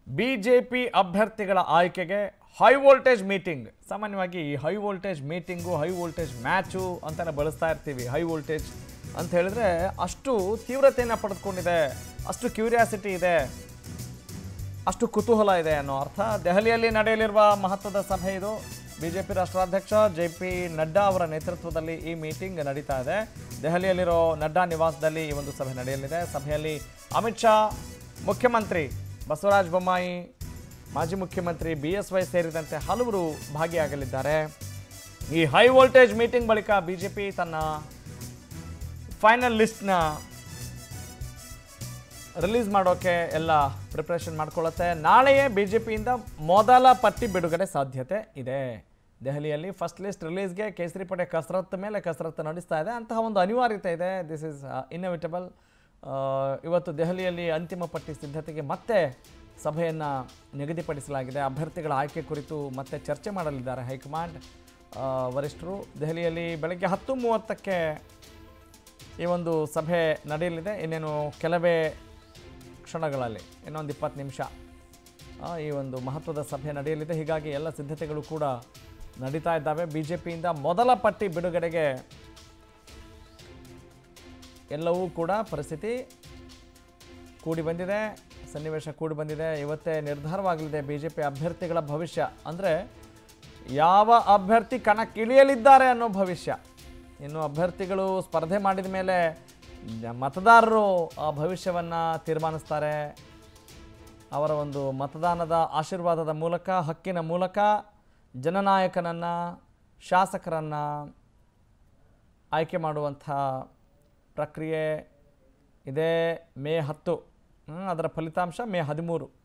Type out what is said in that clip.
B J P ಅಭ್ಯರ್ಥಿಗಳ ಆಯ್ಕೆಗೆ high voltage meeting ಸಾಮಾನ್ಯವಾಗಿ ಈ high voltage meeting high voltage match ಅಂತೆಲ್ಲ ಬಳಸ್ತಾ ಇರ್ತೀವಿ ಹೈ ವೋಲ್ಟೇಜ್ ಅಂತ ಹೇಳಿದ್ರೆ ಅಷ್ಟು ತೀವ್ರತೆಯನ್ನು ಪಡೆದುಕೊಂಡಿದೆ ಅಷ್ಟು ಕ್ಯೂರಿಯಾಸಿಟಿ ಇದೆ ಅಷ್ಟು ಕುತೂಹಲ ಇದೆ ಅನ್ನೋ ಅರ್ಥ ದೆಹಲಿಯಲ್ಲಿ ನಡೆಯಲಿರುವ ಮಹತ್ವದ ಸಭೆ ಇದು ಬಿಜೆಪಿ ರಾಷ್ಟ್ರಾಧ್ಯಕ್ಷ ಜೆ ಪಿ ನಡ್ಡಾ ಅವರ ನೇತೃತ್ವದಲ್ಲಿ ಈ ಮೀಟಿಂಗ್ ನಡೀತಾ ಇದೆ ದೆಹಲಿಯಲ್ಲಿರೋ ನಡ್ಡಾ ನಿವಾಸದಲ್ಲಿ ಈ ಒಂದು ಸಭೆ ನಡೆಯಲಿದೆ ಸಭೆಯಲ್ಲಿ ಅಮಿತ್ ಶಾ ಮುಖ್ಯಮಂತ್ರಿ ಬಸವರಾಜ ಬೊಮ್ಮಾಯಿ ಮಾಜಿ ಮುಖ್ಯಮಂತ್ರಿ ಬಿ ಎಸ್ ವೈ ಸೇರಿದಂತೆ ಹಲವರು ಭಾಗಿಯಾಗಲಿದ್ದಾರೆ ಈ ಹೈ ವೋಲ್ಟೇಜ್ ಮೀಟಿಂಗ್ ಬಳಿಕ ಬಿಜೆಪಿ ತನ್ನ ಫೈನಲ್ ಲಿಸ್ಟ್ನ ರಿಲೀಸ್ ಮಾಡೋಕೆ ಎಲ್ಲ ಪ್ರಿಪ್ರೇಷನ್ ಮಾಡ್ಕೊಳ್ಳುತ್ತೆ ನಾಳೆಯೇ ಬಿ ಜೆ ಪಿಯಿಂದ ಮೊದಲ ಪಟ್ಟಿ ಬಿಡುಗಡೆ ಸಾಧ್ಯತೆ ಇದೆ ದೆಹಲಿಯಲ್ಲಿ ಫಸ್ಟ್ ಲಿಸ್ಟ್ ರಿಲೀಸ್ಗೆ ಕೇಸರಿ ಪಡೆ ಕಸರತ್ತು ಮೇಲೆ ಕಸರತ್ತು ನಡೆಸ್ತಾ ಇದೆ ಅಂತಹ ಒಂದು ಅನಿವಾರ್ಯತೆ ಇದೆ ದಿಸ್ ಇಸ್ ಇನ್ನವಿಟಬಲ್ ಇವತ್ತು ದೆಹಲಿಯಲ್ಲಿ ಅಂತಿಮ ಪಟ್ಟಿ ಸಿದ್ಧತೆಗೆ ಮತ್ತೆ ಸಭೆಯನ್ನು ನಿಗದಿಪಡಿಸಲಾಗಿದೆ ಅಭ್ಯರ್ಥಿಗಳ ಆಯ್ಕೆ ಕುರಿತು ಮತ್ತೆ ಚರ್ಚೆ ಮಾಡಲಿದ್ದಾರೆ ಹೈಕಮಾಂಡ್ ಆ, ವರಿಷ್ಠರು ದೆಹಲಿಯಲ್ಲಿ ಬೆಳಗ್ಗೆ ಹತ್ತು ಮೂವತ್ತಕ್ಕೆ ಈ ಒಂದು ಸಭೆ ನಡೆಯಲಿದೆ ಇನ್ನೇನು ಕೆಲವೇ ಕ್ಷಣಗಳಲ್ಲಿ ಇನ್ನೊಂದು ಇಪ್ಪತ್ತು ನಿಮಿಷ ಆ, ಈ ಒಂದು ಮಹತ್ವದ ಸಭೆ ನಡೆಯಲಿದೆ ಹೀಗಾಗಿ ಎಲ್ಲ ಸಿದ್ಧತೆಗಳು ಕೂಡ ನಡೀತಾ ಇದ್ದಾವೆ ಬಿ ಜೆ ಪಿಯಿಂದ ಮೊದಲ ಪಟ್ಟಿ ಬಿಡುಗಡೆಗೆ ಎಲ್ಲವೂ ಕೂಡ ಪರಿಸ್ಥಿತಿ ಕೂಡಿ ಬಂದಿದೆ ಸನ್ನಿವೇಶ ಕೂಡಿ ಬಂದಿದೆ ಇವತ್ತೇ ನಿರ್ಧಾರವಾಗಲಿದೆ ಬಿ ಜೆ ಪಿ ಅಭ್ಯರ್ಥಿಗಳ ಭವಿಷ್ಯ ಅಂದರೆ ಯಾವ ಅಭ್ಯರ್ಥಿ ಕಣಕ್ಕಿಳಿಯಲಿದ್ದಾರೆ ಅನ್ನೋ ಭವಿಷ್ಯ ಇನ್ನು ಅಭ್ಯರ್ಥಿಗಳು ಸ್ಪರ್ಧೆ ಮಾಡಿದ ಮೇಲೆ ಜ- ಮತದಾರರು ಆ ಭವಿಷ್ಯವನ್ನು ತೀರ್ಮಾನಿಸ್ತಾರೆ ಅವರ ಒಂದು ಮತದಾನದ ಆಶೀರ್ವಾದದ ಮೂಲಕ ಹಕ್ಕಿನ ಮೂಲಕ ಜನನಾಯಕನನ್ನು ಶಾಸಕರನ್ನು ಆಯ್ಕೆ ಮಾಡುವಂಥ ಪ್ರಕ್ರಿಯೆ ಇದೇ ಮೇ ಹತ್ತು ಹ್ಮ್, ಅದರ ಫಲಿತಾಂಶ ಮೇ ಹದಿಮೂರು